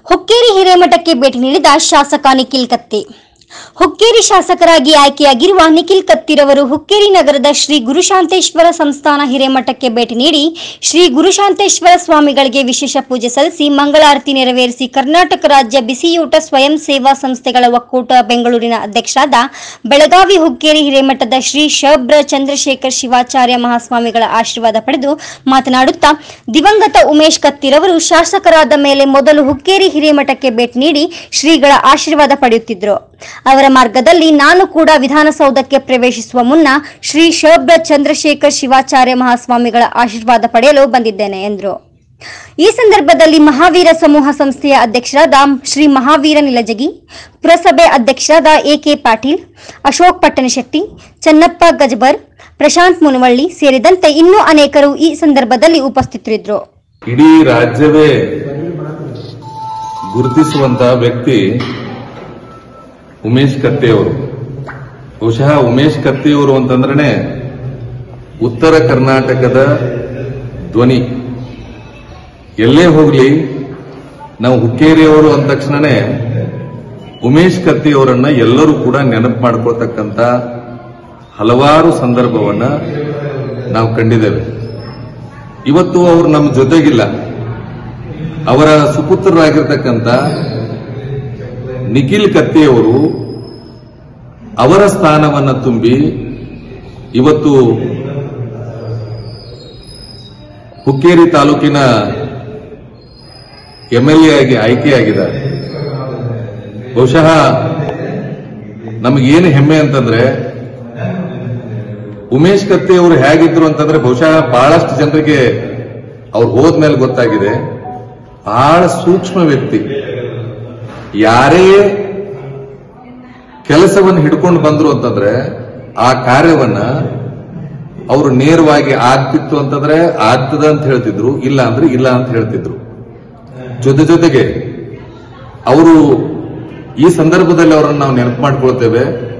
ಹುಕ್ಕೇರಿ ಹಿರೇಮಠಕ್ಕೆ ಭೇಟಿ ನೀಡಿದ ಶಾಸಕ ನಿಖಿಲ್ ಕತ್ತಿ ಹುಕ್ಕೇರಿ ಶಾಸಕರಾಗಿ ಆಯ್ಕೆಯಾಗಿರುವ ನಿಖಿಲ್ ಕತ್ತಿರವರು ಹುಕ್ಕೇರಿ ನಗರದ ಶ್ರೀ ಗುರುಶಾಂತೇಶ್ವರ ಸಂಸ್ಥಾನ ಹಿರೇಮಠಕ್ಕೆ ಭೇಟಿ ನೀಡಿ ಶ್ರೀ ಗುರುಶಾಂತೇಶ್ವರ ಸ್ವಾಮಿಗಳಿಗೆ ವಿಶೇಷ ಪೂಜೆ ಸಲ್ಲಿಸಿ ಮಂಗಳಾರತಿ ನೆರವೇರಿಸಿ ಕರ್ನಾಟಕ ರಾಜ್ಯ ಬಿಸಿಯೂಟ ಸ್ವಯಂ ಸೇವಾ ಸಂಸ್ಥೆಗಳ ಒಕ್ಕೂಟ ಬೆಂಗಳೂರಿನ ಅಧ್ಯಕ್ಷರಾದ ಬೆಳಗಾವಿ ಹುಕ್ಕೇರಿ ಹಿರೇಮಠದ ಶ್ರೀ ಶಬ್ರ ಚಂದ್ರಶೇಖರ್ ಶಿವಾಚಾರ್ಯ ಮಹಾಸ್ವಾಮಿಗಳ ಆಶೀರ್ವಾದ ಪಡೆದು ಮಾತನಾಡುತ್ತಾ ದಿವಂಗತ ಉಮೇಶ್ ಕತ್ತಿರವರು ಶಾಸಕರಾದ ಮೇಲೆ ಮೊದಲು ಹುಕ್ಕೇರಿ ಹಿರೇಮಠಕ್ಕೆ ಭೇಟಿ ನೀಡಿ ಶ್ರೀಗಳ ಆಶೀರ್ವಾದ ಪಡೆಯುತ್ತಿದ್ದರು ಅವರ ಮಾರ್ಗದಲ್ಲಿ ನಾನು ಕೂಡ ವಿಧಾನಸೌಧಕ್ಕೆ ಪ್ರವೇಶಿಸುವ ಮುನ್ನ ಶ್ರೀ ಶಬ್ರ ಚಂದ್ರಶೇಖರ್ ಶಿವಾಚಾರ್ಯ ಮಹಾಸ್ವಾಮಿಗಳ ಆಶೀರ್ವಾದ ಪಡೆಯಲು ಬಂದಿದ್ದೇನೆ ಎಂದರು ಈ ಸಂದರ್ಭದಲ್ಲಿ ಮಹಾವೀರ ಸಮೂಹ ಸಂಸ್ಥೆಯ ಅಧ್ಯಕ್ಷರಾದ ಶ್ರೀ ಮಹಾವೀರ ನಿಲಜಗಿ ಪುರಸಭೆ ಅಧ್ಯಕ್ಷರಾದ ಎಕೆ ಪಾಟೀಲ್ ಅಶೋಕ್ ಪಟ್ಟಣಶೆಟ್ಟಿ ಚನ್ನಪ್ಪ ಗಜಬರ್ ಪ್ರಶಾಂತ್ ಮುನವಳ್ಳಿ ಸೇರಿದಂತೆ ಇನ್ನೂ ಅನೇಕರು ಈ ಸಂದರ್ಭದಲ್ಲಿ ಉಪಸ್ಥಿತರಿದ್ದರು ಇಡೀ ರಾಜ್ಯವೇ ಗುರುತಿಸುವಂತಹ ವ್ಯಕ್ತಿ ಉಮೇಶ್ ಕತ್ತೆಯವರು ಬಹುಶಃ ಉಮೇಶ್ ಕತ್ತೆಯವರು ಅಂತಂದ್ರೆ ಉತ್ತರ ಕರ್ನಾಟಕದ ಧ್ವನಿ ಎಲ್ಲೇ ಹೋಗ್ಲಿ ನಾವು ಹುಕ್ಕೇರಿಯವರು ಅಂದ ತಕ್ಷಣನೇ ಉಮೇಶ್ ಕತ್ತಿಯವರನ್ನ ಎಲ್ಲರೂ ಕೂಡ ನೆನಪು ಮಾಡ್ಕೊಳ್ತಕ್ಕಂಥ ಹಲವಾರು ಸಂದರ್ಭವನ್ನ ನಾವು ಕಂಡಿದ್ದೇವೆ ಇವತ್ತು ಅವರು ನಮ್ಮ ಜೊತೆಗಿಲ್ಲ ಅವರ ಸುಪುತ್ರರಾಗಿರ್ತಕ್ಕಂಥ ನಿಖಿಲ್ ಕತ್ತಿಯವರು ಅವರ ಸ್ಥಾನವನ್ನ ತುಂಬಿ ಇವತ್ತು ಹುಕ್ಕೇರಿ ತಾಲೂಕಿನ ಎಂಎಲ್ಎ ಆಗಿ ಆಯ್ಕೆಯಾಗಿದ್ದಾರೆ ಬಹುಶಃ ನಮಗೇನು ಹೆಮ್ಮೆ ಅಂತಂದ್ರೆ ಉಮೇಶ್ ಕತ್ತಿ ಅವರು ಹೇಗಿದ್ರು ಅಂತಂದ್ರೆ ಬಹುಶಃ ಬಹಳಷ್ಟು ಜನರಿಗೆ ಅವ್ರು ಹೋದ್ಮೇಲೆ ಗೊತ್ತಾಗಿದೆ ಬಹಳ ಸೂಕ್ಷ್ಮ ವ್ಯಕ್ತಿ ಯಾರೇ ಕೆಲಸವನ್ನು ಹಿಡ್ಕೊಂಡು ಬಂದ್ರು ಅಂತಂದ್ರೆ ಆ ಕಾರ್ಯವನ್ನ ಅವರು ನೇರವಾಗಿ ಆಗ್ತಿತ್ತು ಅಂತಂದ್ರೆ ಆಗ್ತದ ಅಂತ ಹೇಳ್ತಿದ್ರು ಇಲ್ಲ ಅಂದ್ರೆ ಇಲ್ಲ ಅಂತ ಹೇಳ್ತಿದ್ರು ಜೊತೆ ಜೊತೆಗೆ ಅವರು ಈ ಸಂದರ್ಭದಲ್ಲಿ ಅವರನ್ನು ನಾವು ನೆನಪು ಮಾಡ್ಕೊಳ್ತೇವೆ